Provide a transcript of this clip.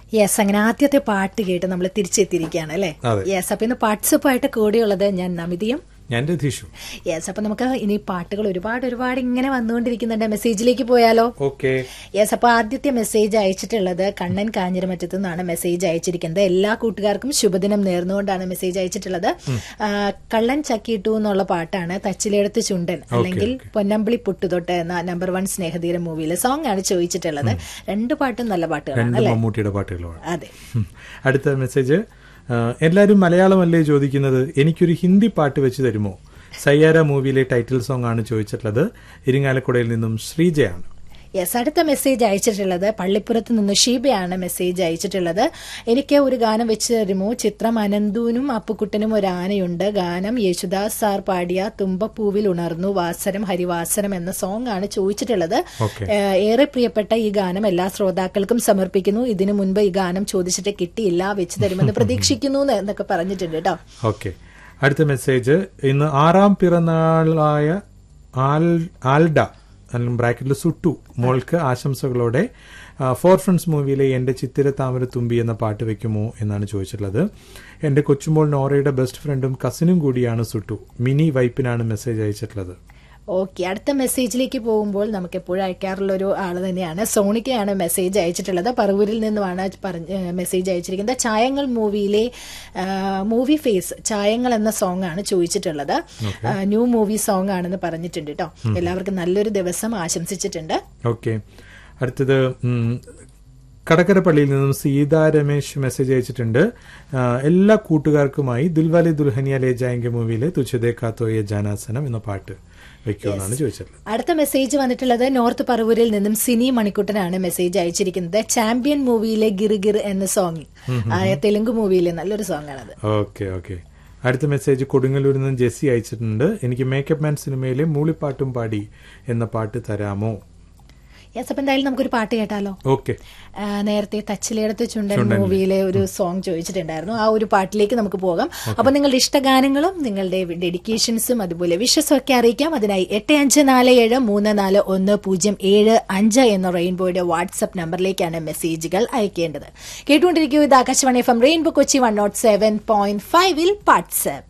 Yes അങ്ങനെ ആദ്യത്തെ പാട്ട് കേട്ട് നമ്മൾ തിരിച്ചെത്തിയിരിക്കുകയാണ് അല്ലേ അതെ. യെസ് അപ്പൊ ഇന്ന് പാർട്ടിസിപ്പായിട്ട് കൂടിയുള്ളത് ഞാൻ നമിതിയും ഞാൻ രതീഷു യെസ് അപ്പൊ നമുക്ക് ഇനി പാട്ടുകൾ ഒരുപാട് ഒരുപാട് ഇങ്ങനെ വന്നുകൊണ്ടിരിക്കുന്നുണ്ട് മെസ്സേജിലേക്ക് പോയാലോ ഓക്കെ യെസ് അപ്പൊ ആദ്യത്തെ മെസ്സേജ് അയച്ചിട്ടുള്ളത് കണ്ണൻ കാഞ്ഞിരമറ്റത്തു നിന്നാണ് മെസ്സേജ് അയച്ചിരിക്കുന്നത് എല്ലാ കൂട്ടുകാർക്കും ശുഭദിനം നേർന്നുകൊണ്ടാണ് മെസ്സേജ് അയച്ചിട്ടുള്ളത് ആ, കള്ളൻ ചക്കിട്ടു എന്നുള്ള പാട്ടാണ് തച്ചിലെടുത്ത് ചുണ്ടൻ അല്ലെങ്കിൽ പൊന്നമ്പിളി പുട്ടുതൊട്ട് എന്ന നമ്പർ വൺ സ്നേഹതീര മൂവിയിലെ സോങ് ആണ് ചോദിച്ചിട്ടുള്ളത് രണ്ട് പാട്ടും നല്ല പാട്ടുകളാണ് രണ്ട് അല്ലെ മമ്മൂട്ടിയുടെ പാട്ടുകളുമാണ് അതെ ഉം. അടുത്ത മെസ്സേജ് ആ, എല്ലാവരും മലയാളമല്ലേ ചോദിക്കുന്നത് എനിക്കൊരു ഹിന്ദി പാട്ട് വെച്ച് തരുമോ സയ്യാര മൂവിയിലെ ടൈറ്റിൽ സോങ് ആണ് ചോദിച്ചിട്ടുള്ളത് ഇരിങ്ങാലക്കുടയിൽ നിന്നും ശ്രീജയാണ് യെസ് അടുത്ത മെസ്സേജ് അയച്ചിട്ടുള്ളത് പള്ളിപ്പുറത്ത് നിന്ന് ഷീബയാണ് മെസ്സേജ് അയച്ചിട്ടുള്ളത് എനിക്ക് ഒരു ഗാനം വെച്ച് തരുമോ ചിത്രം അനന്തുവിനും അപ്പുക്കുട്ടനും ഒരു ആനയുണ്ട് ഗാനം യേശുദാസ് സാർ പാടിയ തുമ്പപ്പൂവിൽ ഉണർന്നു വാസരം ഹരിവാസരം എന്ന സോങ് ആണ് ചോദിച്ചിട്ടുള്ളത് ഓക്കെ ഏഹ് ഏറെ പ്രിയപ്പെട്ട ഈ ഗാനം എല്ലാ ശ്രോതാക്കൾക്കും സമർപ്പിക്കുന്നു ഇതിനു മുൻപ് ഈ ഗാനം ചോദിച്ചിട്ട് കിട്ടിയില്ല വെച്ച് തരുമെന്ന് പ്രതീക്ഷിക്കുന്നു എന്ന് എന്നൊക്കെ പറഞ്ഞിട്ടുണ്ട് കേട്ടോ ഓക്കെ അടുത്ത മെസ്സേജ് ഇന്ന് ആറാം പിറന്നാളായ ആൽ- ആൽഡ അല്ലെങ്കിൽ ബ്രാക്കറ്റിൽ സുട്ടു മോൾക്ക് ആശംസകളോടെ ഫോർ ഫ്രണ്ട്സ് മൂവിയിലെ എന്റെ ചിത്തിര താമര തുമ്പി എന്ന പാട്ട് വെക്കുമോ എന്നാണ് ചോദിച്ചിട്ടുള്ളത് എന്റെ കൊച്ചുമോൾ നോറയുടെ ബെസ്റ്റ് ഫ്രണ്ടും കസിനും കൂടിയാണ് സുട്ടു മിനി വൈപ്പിനാണ് മെസ്സേജ് അയച്ചിട്ടുള്ളത് ഓക്കെ അടുത്ത മെസ്സേജിലേക്ക് പോകുമ്പോൾ നമുക്ക് എപ്പോഴും അയക്കാറുള്ള ഒരു ആള് തന്നെയാണ് സോണിക്കയാണ് മെസ്സേജ് അയച്ചിട്ടുള്ളത് പറവൂരിൽ നിന്നുമാണ് പറഞ്ഞ മെസ്സേജ് അയച്ചിരിക്കുന്നത് ചായങ്ങൾ മൂവിയിലെ മൂവി ഫേസ് ചായങ്ങൾ എന്ന സോങ് ആണ് ചോദിച്ചിട്ടുള്ളത് ആ, ന്യൂ മൂവി സോങ് ആണെന്ന് പറഞ്ഞിട്ടുണ്ട് കേട്ടോ എല്ലാവർക്കും നല്ലൊരു ദിവസം ആശംസിച്ചിട്ടുണ്ട് ഓക്കെ അടുത്തത് ഉം, കടക്കരപ്പള്ളിയിൽ നിന്നും സീതാ രമേശ് മെസ്സേജ് അയച്ചിട്ടുണ്ട് ആ, എല്ലാ കൂട്ടുകാർക്കുമായി ദിൽവാലെ ദുൽഹനിയ ലേ ജായെങ്ക മൂവിയിലെ തുച്ഛതേ കാത്തോയ ജാനാസനം എന്ന പാട്ട് വെക്കുമെന്നാണ് ചോദിച്ചിട്ടുള്ളത് അടുത്ത മെസ്സേജ് വന്നിട്ടുള്ളത് നോർത്ത് പറവൂരിൽ നിന്നും സിനി മണിക്കുട്ടനാണ് മെസ്സേജ് അയച്ചിരിക്കുന്നത് ചാമ്പ്യൻ മൂവിയിലെ ഗിർ എന്ന സോങ് തെലുങ്ക് മൂവിയിലെ നല്ലൊരു സോങ് ആണത് ഓക്കെ ഓക്കെ അടുത്ത മെസ്സേജ് കൊടുങ്ങല്ലൂരിൽ നിന്ന് ജെസ്സി അയച്ചിട്ടുണ്ട് എനിക്ക് മേക്കപ്പ് മാൻ സിനിമയിലെ മൂളിപ്പാട്ടും പാടി എന്ന പാട്ട് തരാമോ യെസ് അപ്പൊ എന്തായാലും നമുക്കൊരു പാട്ട് കേട്ടാലോ ഓക്കെ ആ, നേരത്തെ തച്ചിലെടുത്ത് ചുണ്ടൻ മൂവിയിലെ ഒരു സോങ് ചോദിച്ചിട്ടുണ്ടായിരുന്നു ആ ഒരു പാട്ടിലേക്ക് നമുക്ക് പോകാം അപ്പൊ നിങ്ങളുടെ ഇഷ്ടഗാനങ്ങളും നിങ്ങളുടെ ഡെഡിക്കേഷൻസും അതുപോലെ വിഷസും ഒക്കെ അറിയിക്കാം അതിനായി എട്ട് അഞ്ച് നാല് ഏഴ് മൂന്ന് നാല് ഒന്ന് പൂജ്യം ഏഴ് അഞ്ച് എന്ന റെയിൻബോയുടെ വാട്സ്ആപ്പ് നമ്പറിലേക്കാണ് മെസ്സേജുകൾ അയക്കേണ്ടത് കേട്ടുകൊണ്ടിരിക്കൂ ഇത് Akashvani F M rainbow Kochi one nought seven point ഫൈവിൽ വാട്സ്ആപ്പ്